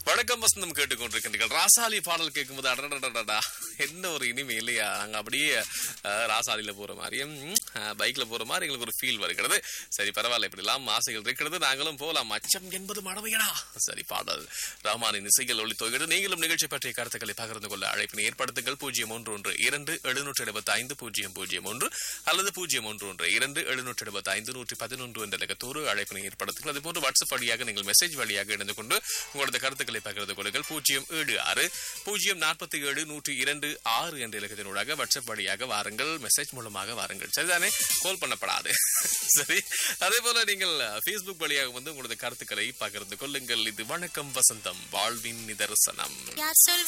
வணக்கம் வசந்தம் கேட்டுக்கொண்டிருக்கின்றீர்கள் ராசாலி பாடல் கேட்கும்போது அடடடடடா என்ன ஒரு இனிமை இல்லையா நாங்க அப்படியே அஹ், ராசாலியில போற மாதிரியும் அஹ், பைக்ல போற மாதிரி எங்களுக்கு ஒரு ஃபீல் வருகிறது சரி பரவாயில்ல இப்படிலாம் ஆசைகள் இருக்கிறது நாங்களும் போலாம் அச்சம் என்பது மடமையடா சரி பாடல் ராமானின் இசைகள் ஒளி தொகுது நீங்களும் நிகழ்ச்சி பற்றிய கருத்துக்களை பகிர்ந்து கொள்ள அழைப்பினை ஏற்படுத்துங்கள் பூஜ்ஜியம் ஒன்று ஒன்று இரண்டு எழுநூற்றி எழுபத்தி ஐந்து பூஜ்ஜியம் பூஜ்ஜியம் ஒன்று அல்லது பூஜ்ஜியம் ஒன்று ஒன்று இரண்டு எழுநூற்றி எழுபத்தி ஐந்து நூற்றி பதினொன்று என்ற இலக்கத்தோடு அழைப்பினை ஏற்படுத்துங்கள் அதுபோன்று வாட்ஸ்அப் வழியாக நீங்கள் மெசேஜ் வழியாக இணைந்து கொண்டு உங்களது கருத்துக்களை பகிர்ந்து கொள்ளுங்கள் பூஜ்ஜியம் ஏழு ஆறு பூஜ்ஜியம் நாற்பத்தி ஏழு நூற்றி இரண்டு ஆறு என்ற இலக்கத்தினூடாக வாட்ஸ்அப் வழியாக வாருங்கள் மெசேஜ் மூலமாக வாருங்கள் சரிதானே கால் பண்ணப்படாது சரி அதே போல நீங்கள் ஃபேஸ்புக் வழியாக வந்து உங்களது கருத்துக்களை பகிர்ந்து கொள்ளுங்கள் இது வணக்கம் வசந்தம் வாழ்வின் நிதர்சனம் யார் சொல்